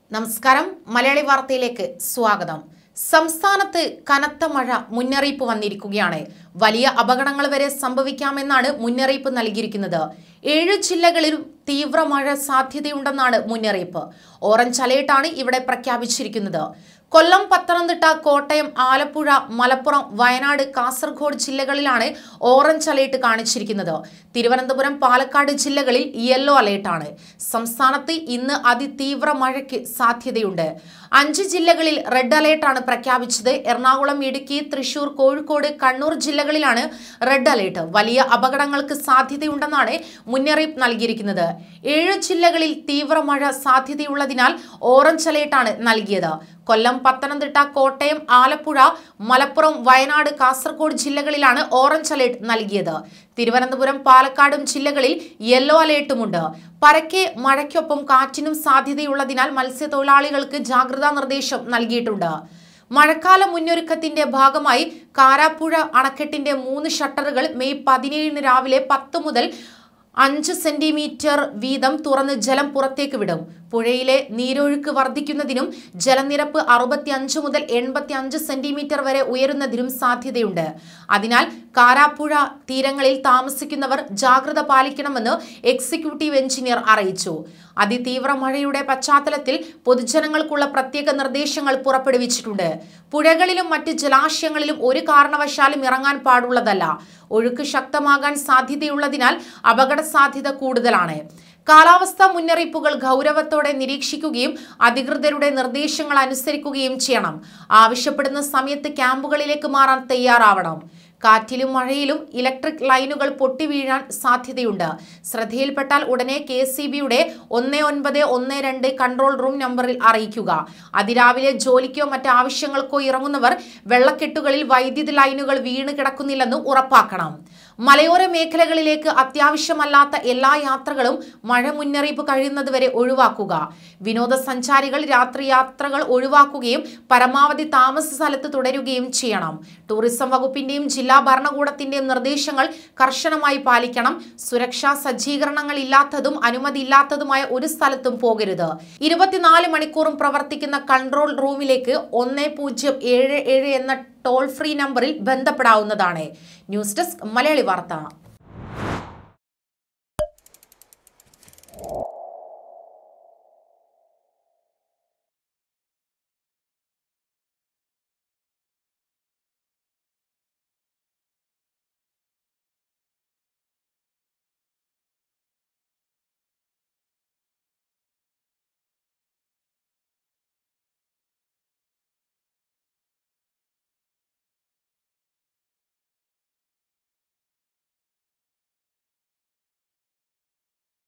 നമസ്കാരം മലയാളി വാർത്തയിലേക്ക് സ്വാഗതം സംസ്ഥാനത്ത് കനത്ത മഴ മുന്നറിയിപ്പ് വന്നിരിക്കുകയാണ് വലിയ അപകടങ്ങൾ വരെ സംഭവിക്കാമെന്നാണ് മുന്നറിയിപ്പ് നൽകിയിരിക്കുന്നത് ഏഴ് ജില്ലകളിലും തീവ്ര മഴ സാധ്യതയുണ്ടെന്നാണ് മുന്നറിയിപ്പ് ഓറഞ്ച് അലേർട്ടാണ് ഇവിടെ പ്രഖ്യാപിച്ചിരിക്കുന്നത് കൊല്ലം പത്തനംതിട്ട കോട്ടയം ആലപ്പുഴ മലപ്പുറം വയനാട് കാസർഗോഡ് ജില്ലകളിലാണ് ഓറഞ്ച് അലേർട്ട് കാണിച്ചിരിക്കുന്നത് തിരുവനന്തപുരം പാലക്കാട് ജില്ലകളിൽ യെല്ലോ അലേർട്ടാണ് സംസ്ഥാനത്ത് ഇന്ന് അതിതീവ്ര മഴയ്ക്ക് സാധ്യതയുണ്ട് അഞ്ച് ജില്ലകളിൽ റെഡ് അലേർട്ടാണ് പ്രഖ്യാപിച്ചത് എറണാകുളം ഇടുക്കി തൃശൂർ കോഴിക്കോട് കണ്ണൂർ ജില്ലകളിലാണ് റെഡ് അലേർട്ട് വലിയ അപകടങ്ങൾക്ക് സാധ്യതയുണ്ടെന്നാണ് മുന്നറിയിപ്പ് നൽകിയിരിക്കുന്നത് ഏഴ് ജില്ലകളിൽ തീവ്ര മഴ സാധ്യതയുള്ളതിനാൽ ഓറഞ്ച് അലേർട്ടാണ് നൽകിയത് കൊല്ലം പത്തനംതിട്ട കോട്ടയം ആലപ്പുഴ മലപ്പുറം വയനാട് കാസർഗോഡ് ജില്ലകളിലാണ് ഓറഞ്ച് അലേർട്ട് നൽകിയത് തിരുവനന്തപുരം പാലക്കാടും ജില്ലകളിൽ യെല്ലോ അലേർട്ടുമുണ്ട് പരക്കെ മഴയ്ക്കൊപ്പം കാറ്റിനും സാധ്യതയുള്ളതിനാൽ മത്സ്യത്തൊഴിലാളികൾക്ക് ജാഗ്രതാ നിർദ്ദേശം നൽകിയിട്ടുണ്ട് മഴക്കാല മുന്നൊരുക്കത്തിന്റെ ഭാഗമായി കാരാപ്പുഴ അണക്കെട്ടിന്റെ മൂന്ന് ഷട്ടറുകൾ മെയ് പതിനേഴിന് രാവിലെ പത്ത് മുതൽ അഞ്ച് സെന്റിമീറ്റർ വീതം തുറന്ന് ജലം പുറത്തേക്ക് വിടും പുഴയിലെ നീരൊഴുക്ക് വർദ്ധിക്കുന്നതിനും ജലനിരപ്പ് അറുപത്തി അഞ്ച് മുതൽ എൺപത്തി അഞ്ച് സെന്റിമീറ്റർ വരെ ഉയരുന്നതിനും സാധ്യതയുണ്ട് അതിനാൽ കാരാപ്പുഴ തീരങ്ങളിൽ താമസിക്കുന്നവർ ജാഗ്രത പാലിക്കണമെന്ന് എക്സിക്യൂട്ടീവ് എഞ്ചിനീയർ അറിയിച്ചു അതിതീവ്ര മഴയുടെ പശ്ചാത്തലത്തിൽ പൊതുജനങ്ങൾക്കുള്ള പ്രത്യേക നിർദ്ദേശങ്ങൾ പുറപ്പെടുവിച്ചിട്ടുണ്ട് പുഴകളിലും മറ്റ് ജലാശയങ്ങളിലും ഒരു കാരണവശാലും ഇറങ്ങാൻ പാടുള്ളതല്ല ഒഴുക്ക് ശക്തമാകാൻ സാധ്യതയുള്ളതിനാൽ അപകട സാധ്യത കൂടുതലാണ് കാലാവസ്ഥാ മുന്നറിയിപ്പുകൾ ഗൗരവത്തോടെ നിരീക്ഷിക്കുകയും അധികൃതരുടെ നിർദ്ദേശങ്ങൾ അനുസരിക്കുകയും ചെയ്യണം ആവശ്യപ്പെടുന്ന സമയത്ത് ക്യാമ്പുകളിലേക്ക് മാറാൻ തയ്യാറാവണം കാറ്റിലും മഴയിലും ഇലക്ട്രിക് ലൈനുകൾ പൊട്ടിവീഴാൻ സാധ്യതയുണ്ട് ശ്രദ്ധയിൽപ്പെട്ടാൽ ഉടനെ കെ സി ബിയുടെ ഒന്ന് ഒൻപത് ഒന്ന് രണ്ട് കൺട്രോൾ റൂം നമ്പറിൽ അറിയിക്കുക അതിരാവിലെ ജോലിക്കോ മറ്റ് ആവശ്യങ്ങൾക്കോ ഇറങ്ങുന്നവർ വെള്ളക്കെട്ടുകളിൽ വൈദ്യുതി ലൈനുകൾ വീണ് കിടക്കുന്നില്ലെന്ന് ഉറപ്പാക്കണം മലയോര മേഖലകളിലേക്ക് അത്യാവശ്യമല്ലാത്ത എല്ലാ യാത്രകളും മഴ മുന്നറിയിപ്പ് കഴിയുന്നതുവരെ ഒഴിവാക്കുക വിനോദസഞ്ചാരികൾ രാത്രി യാത്രകൾ ഒഴിവാക്കുകയും പരമാവധി താമസ സ്ഥലത്ത് തുടരുകയും ചെയ്യണം ടൂറിസം വകുപ്പിന്റെയും ജില്ലാ ഭരണകൂടത്തിന്റെയും നിർദ്ദേശങ്ങൾ കർശനമായി പാലിക്കണം സുരക്ഷാ സജ്ജീകരണങ്ങൾ ഇല്ലാത്തതും അനുമതിയില്ലാത്തതുമായ ഒരു സ്ഥലത്തും പോകരുത് ഇരുപത്തിനാല് മണിക്കൂറും പ്രവർത്തിക്കുന്ന കൺട്രോൾ റൂമിലേക്ക് ഒന്ന് പൂജ്യം ഏഴ് ഏഴ് എന്ന ടോൾ ഫ്രീ നമ്പറിൽ ബന്ധപ്പെടാവുന്നതാണ് ന്യൂസ് ഡെസ്ക് മലയാളി വാർത്ത